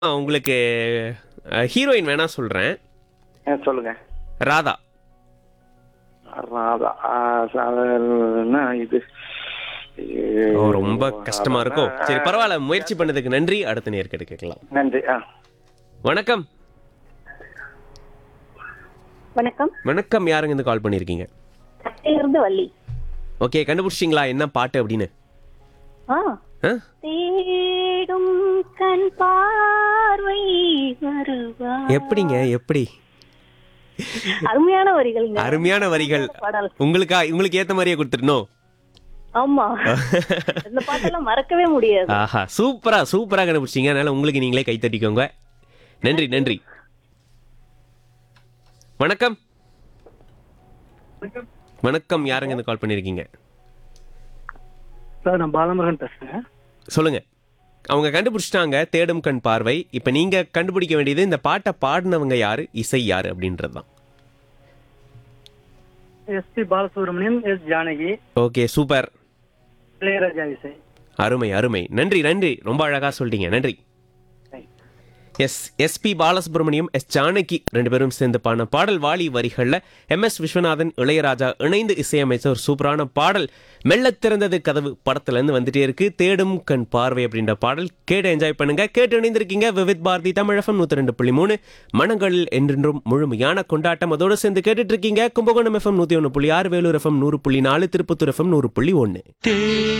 ஆ, உங்களுக்கு ஹீரோயின் வேணா சொல்றேன் ஆ, சொல்லுங்க ராதா ராதா ஆ, சாதாரண இது ஓ ரொம்ப கஷ்டமா இருக்கும் சரி பரவாயில்ல முயற்சி பண்ணதுக்கு நன்றி அடுத்த நேர்கிட்ட கேட்கலாம் நன்றி ஆ வணக்கம் வணக்கம் வணக்கம் யாருங்க இருந்து கால் பண்ணியிருக்கீங்க இருந்து வள்ளி ஓகே கண்டுபிடிச்சிங்களா என்ன பாட்டு அப்படின்னு ஆ ஆ? தேடும் கண் பார்வை வருவா எப்படிங்க எப்படி அருமையான வரிகள்ங்க அருமையான வரிகள் பாடல் உங்களுக்கா உங்களுக்கு ஏத்த மாதிரியே கொடுத்துடணும் ஆமா இந்த பாட்டெல்லாம் மறக்கவே முடியாது ஆஹா சூப்பரா சூப்பரா கண்டுபிடிச்சிங்க அதனால உங்களுக்கு நீங்களே கை தட்டிக்கோங்க நன்றி நன்றி வணக்கம் வணக்கம் யாருங்க இருந்து கால் பண்ணிருக்கீங்க சார் நான் பாலமுருகன் பேசுறேன் சொல்லுங்க அவங்க கண்டுபிடிச்சிட்டாங்க தேடும் கண் பார்வை இப்ப நீங்க கண்டுபிடிக்க வேண்டியது இந்த பாட்டை பாடினவங்க யாரு இசை யாரு அப்படின்றது தான் S P Balasubrahmanyam S Janaki okay super Ilaiyaraaja இசை அருமை அருமை நன்றி நன்றி ரொம்ப அழகா சொல்லிட்டீங்க நன்றி S S P Balasubrahmanyam S Janaki ரெண்டு பேரும் சேர்ந்து பாடின பாடல் வாலி வரிகளில் எம் எஸ் விஸ்வநாதன் இளையராஜா இணைந்து இசையமைச்ச ஒரு சூப்பரான பாடல் மெல்லத் திறந்தது கதவு படத்துல இருந்து வந்துட்டே இருக்கு தேடும் கண் பார்வை அப்படின்ற பாடல் கேட்டு என்ஜாய் பண்ணுங்க கேட்டு இணைந்திருக்கீங்க விவித் பாரதி தமிழகம் நூத்தி ரெண்டு புள்ளி மூணு மனங்களில் என்றென்றும் முழுமையான கொண்டாட்டம் அதோடு சேர்ந்து கேட்டுட்டு இருக்கீங்க கும்பகோணம் எஃப்எம் நூத்தி ஒன்று புள்ளி ஆறு வேலூர் எஃப்எம் நூறு புள்ளி நாலு திருப்பத்தூர் எஃப்எம் நூறு புள்ளி ஒன்று